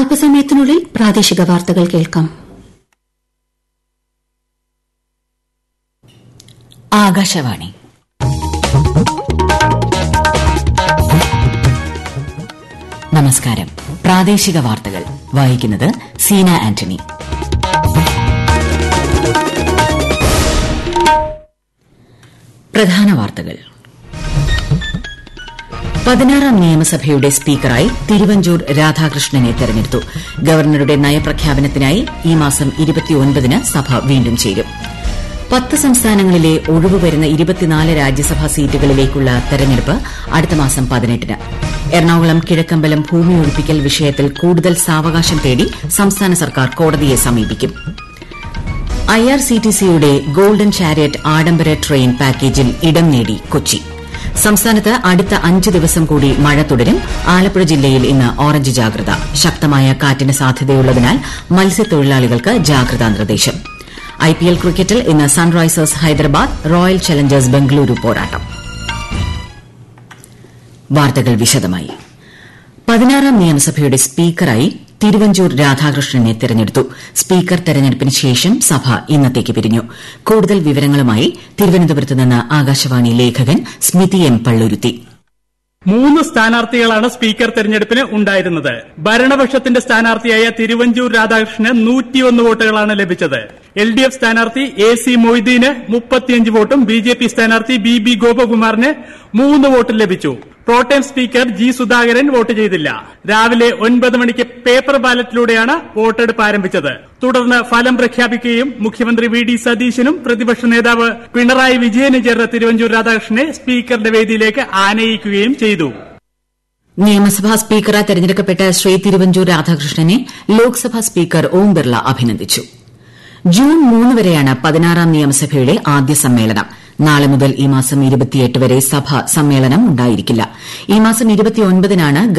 അല്പസമയത്തിനുള്ളിൽ പ്രാദേശിക വാർത്തകൾ കേൾക്കാം ആകാശവാണി നമസ്കാരം പ്രാദേശിക വാർത്തകൾ വായിക്കുന്നത് സീന ആന്റണി പ്രധാന വാർത്തകൾ പതിനാറാം നിയമസഭയുടെ സ്പീക്കറായി തിരുവഞ്ചൂർ രാധാകൃഷ്ണനെ തെരഞ്ഞെടുത്തു ഗവർണറുടെ നയപ്രഖ്യാപനത്തിനായി ഈ മാസം ന് സഭ വീണ്ടും ചേരും പത്ത് സംസ്ഥാനങ്ങളിലെ ഒഴിവ് വരുന്ന ഇരുപത്തിനാല് രാജ്യസഭാ സീറ്റുകളിലേക്കുള്ള തെരഞ്ഞെടുപ്പ് അടുത്ത മാസം പതിനെട്ടിന് എറണാകുളം കിഴക്കമ്പലം ഭൂമി ഒഴിപ്പിക്കൽ വിഷയത്തിൽ കൂടുതൽ സാവകാശം തേടി സംസ്ഥാന സർക്കാർ കോടതിയെ സമീപിക്കും ഐആർസിടിസിയുടെ ഗോൾഡൻ ചാരിയറ്റ് ആഡംബര ട്രെയിൻ പാക്കേജിൽ ഇടം നേടി കൊച്ചി സംസ്ഥാനത്ത് അടുത്ത അഞ്ച് ദിവസം കൂടി മഴ തുടരും ആലപ്പുഴ ജില്ലയിൽ ഇന്ന് ഓറഞ്ച് ജാഗ്രത ശക്തമായ കാറ്റിന് സാധ്യതയുള്ളതിനാൽ മത്സ്യത്തൊഴിലാളികൾക്ക് ജാഗ്രതാ നിർദ്ദേശം ഐപിഎൽ ക്രിക്കറ്റിൽ ഇന്ന് Sunrisers Hyderabad Royal Challengers Bengaluru പോരാട്ടം വാർത്തകൾ വിശദമായി പതിനാറാം നിയമസഭയുടെ സ്പീക്കറായി തിരുവഞ്ചൂർ രാധാകൃഷ്ണനെ തെരഞ്ഞെടുത്തു സ്പീക്കർ തെരഞ്ഞെടുപ്പിന് ശേഷം സഭ ഇന്നത്തേക്ക് പിരിഞ്ഞു കൂടുതൽ വിവരങ്ങളുമായി തിരുവനന്തപുരത്ത് നിന്ന് ആകാശവാണി ലേഖകൻ സ്മിതി എം പള്ളുരുത്തി മൂന്ന് സ്ഥാനാർത്ഥികളാണ് സ്പീക്കർ തെരഞ്ഞെടുപ്പിന് ഉണ്ടായിരുന്നത് ഭരണപക്ഷത്തിന്റെ സ്ഥാനാർത്ഥിയായ തിരുവഞ്ചൂർ രാധാകൃഷ്ണന് നൂറ്റിയൊന്ന് വോട്ടുകളാണ് ലഭിച്ചത് എൽ ഡി എഫ് സ്ഥാനാർത്ഥി എ സി മൊയ്തീന് മുപ്പത്തിയഞ്ച് വോട്ടും ബി ജെ പി സ്ഥാനാർത്ഥി ബി ബി ഗോപകുമാറിന് മൂന്ന് വോട്ടും ലഭിച്ചു പ്രോട്ടേം സ്പീക്കർ ജി സുധാകരൻ വോട്ട് ചെയ്തില്ല രാവിലെ ഒൻപത് മണിക്ക് പേപ്പർ ബാലറ്റിലൂടെയാണ് വോട്ടെടുപ്പ് ആരംഭിച്ചത് തുടർന്ന് ഫലം പ്രഖ്യാപിക്കുകയും മുഖ്യമന്ത്രി വി ഡി സതീശനും പ്രതിപക്ഷ നേതാവ് പിണറായി വിജയനും ചേർന്ന തിരുവഞ്ചൂർ രാധാകൃഷ്ണനെ സ്പീക്കറുടെ വേദിയിലേക്ക് ആനയിക്കുകയും ചെയ്തു നിയമസഭാ സ്പീക്കറായി തെരഞ്ഞെടുക്കപ്പെട്ട ശ്രീ തിരുവഞ്ചൂർ രാധാകൃഷ്ണനെ ലോക്സഭാ സ്പീക്കർ ഓം ബിർള അഭിനന്ദിച്ചു ജൂൺ മൂന്ന് വരെയാണ് പതിനാറാം നിയമസഭയുടെ ആദ്യ സമ്മേളനം നാളെ മുതൽ ഈ മാസം വരെ സഭ സമ്മേളനം ഉണ്ടായിരിക്കില്ല ഈ മാസം നാണ്